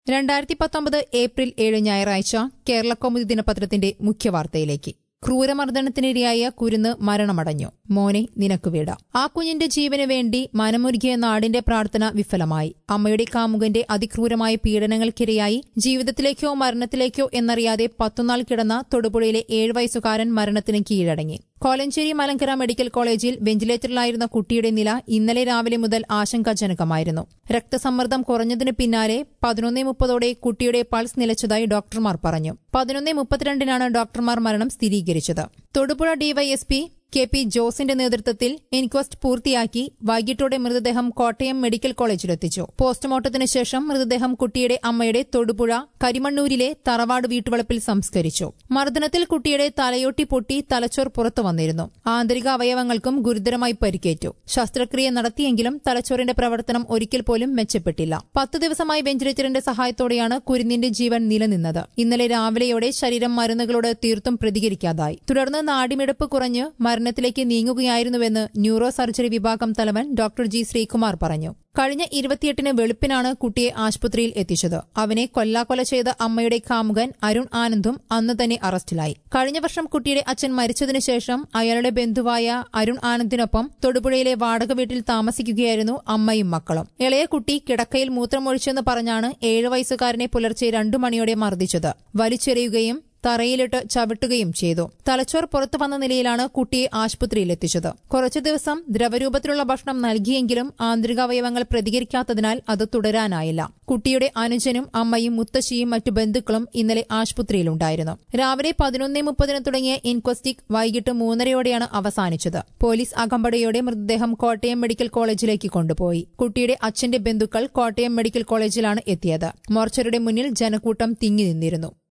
രണ്ടായിരത്തി പത്തൊമ്പത് ഏപ്രിൽ ഏഴ് ഞായറാഴ്ച കേരള കൗമുദി ദിനപത്രത്തിന്റെ മുഖ്യവാർത്തയിലേക്ക് ക്രൂരമർദ്ദനത്തിനിരയായ കുരുന്ന് മരണമടഞ്ഞു മോനെ നിനക്ക് വീട ആ കുഞ്ഞിന്റെ ജീവന് വേണ്ടി മനമുരുകിയ നാടിന്റെ പ്രാർത്ഥന വിഫലമായി അമ്മയുടെ കാമുകന്റെ അതിക്രൂരമായ പീഡനങ്ങൾക്കിരയായി ജീവിതത്തിലേക്കോ മരണത്തിലേക്കോ എന്നറിയാതെ പത്തുനാൾ കിടന്ന തൊടുപുഴയിലെ ഏഴ് വയസ്സുകാരൻ മരണത്തിന് കീഴടങ്ങി കോലഞ്ചേരി മലങ്കര മെഡിക്കൽ കോളേജിൽ വെന്റിലേറ്ററിലായിരുന്ന കുട്ടിയുടെ നില ഇന്നലെ രാവിലെ മുതൽ ആശങ്കാജനകമായിരുന്നു രക്തസമ്മർദ്ദം കുറഞ്ഞതിന് പിന്നാലെ പതിനൊന്നേ മുപ്പതോടെ കുട്ടിയുടെ പൾസ് നിലച്ചതായി ഡോക്ടർമാർ പറഞ്ഞു പതിനൊന്നേ മുപ്പത്തിരണ്ടിനാണ് ഡോക്ടർമാർ മരണം സ്ഥിരീകരിച്ചത് തൊടുപുഴ ഡിവൈഎസ്പി കെ പി ജോസിന്റെ നേതൃത്വത്തിൽ ഇൻക്വസ്റ്റ് പൂർത്തിയാക്കി വൈകിട്ടോടെ മൃതദേഹം കോട്ടയം മെഡിക്കൽ കോളേജിലെത്തിച്ചു പോസ്റ്റ്മോർട്ടത്തിന് ശേഷം മൃതദേഹം കുട്ടിയുടെ അമ്മയുടെ തൊടുപുഴ കരിമണ്ണൂരിലെ തറവാട് വീട്ടുവളപ്പിൽ സംസ്കരിച്ചു മർദ്ദനത്തിൽ കുട്ടിയുടെ തലയൊട്ടി പൊട്ടി തലച്ചോർ പുറത്തു വന്നിരുന്നു ആന്തരിക അവയവങ്ങൾക്കും ഗുരുതരമായി പരിക്കേറ്റു ശസ്ത്രക്രിയ നടത്തിയെങ്കിലും തലച്ചോറിന്റെ പ്രവർത്തനം ഒരിക്കൽ പോലും മെച്ചപ്പെട്ടില്ല പത്ത് ദിവസമായി വെന്റിലേറ്ററിന്റെ സഹായത്തോടെയാണ് കുരുന്നിന്റെ ജീവൻ നിലനിന്നത് ഇന്നലെ രാവിലെയോടെ ശരീരം മരുന്നുകളോട് തീർത്തും പ്രതികരിക്കാതായി തുടർന്ന് നാടിമിടപ്പ് കുറഞ്ഞ് മരണത്തിലേക്ക് നീങ്ങുകയായിരുന്നുവെന്ന് ന്യൂറോ സർജറി വിഭാഗം തലവൻ ഡോക്ടർ ജി ശ്രീകുമാർ പറഞ്ഞു കഴിഞ്ഞ ഇരുപത്തിയെട്ടിന് വെളുപ്പിനാണ് കുട്ടിയെ ആശുപത്രിയിൽ എത്തിച്ചത് അവനെ കൊല്ലാക്കൊല ചെയ്ത അമ്മയുടെ കാമുകൻ അരുൺ ആനന്ദും അന്ന് തന്നെ അറസ്റ്റിലായി കഴിഞ്ഞ വർഷം കുട്ടിയുടെ അച്ഛൻ മരിച്ചതിനു ശേഷം അയാളുടെ ബന്ധുവായ അരുൺ ആനന്ദിനൊപ്പം തൊടുപുഴയിലെ വാടക വീട്ടിൽ താമസിക്കുകയായിരുന്നു അമ്മയും മക്കളും ഇളയ കുട്ടി കിടക്കയിൽ മൂത്രമൊഴിച്ചെന്ന് പറഞ്ഞാണ് ഏഴു വയസ്സുകാരനെ പുലർച്ചെ രണ്ടു മണിയോടെ മർദ്ദിച്ചത് വലിച്ചെറിയുകയും തറയിലിട്ട് ചവിട്ടുകയും ചെയ്തു തലച്ചോർ പുറത്തു വന്ന നിലയിലാണ് കുട്ടിയെ ആശുപത്രിയിൽ എത്തിച്ചത് കുറച്ചു ദിവസം ദ്രവരൂപത്തിലുള്ള ഭക്ഷണം നൽകിയെങ്കിലും ആന്തരികാവയവങ്ങൾ പ്രതികരിക്കാത്തതിനാൽ അത് തുടരാനായില്ല കുട്ടിയുടെ അനുജനും അമ്മയും മുത്തശ്ശിയും മറ്റു ബന്ധുക്കളും ഇന്നലെ ആശുപത്രിയിലുണ്ടായിരുന്നു രാവിലെ പതിനൊന്നേ മുപ്പതിന് തുടങ്ങിയ ഇൻക്വസ്റ്റിക് വൈകിട്ട് മൂന്നരയോടെയാണ് അവസാനിച്ചത് പോലീസ് അകമ്പടിയോടെ മൃതദേഹം കോട്ടയം മെഡിക്കൽ കോളേജിലേക്ക് കൊണ്ടുപോയി കുട്ടിയുടെ അച്ഛന്റെ ബന്ധുക്കൾ കോട്ടയം മെഡിക്കൽ കോളേജിലാണ് എത്തിയത് മോർച്ചറിയുടെ മുന്നിൽ ജനക്കൂട്ടം തിങ്ങി നിന്നിരുന്നു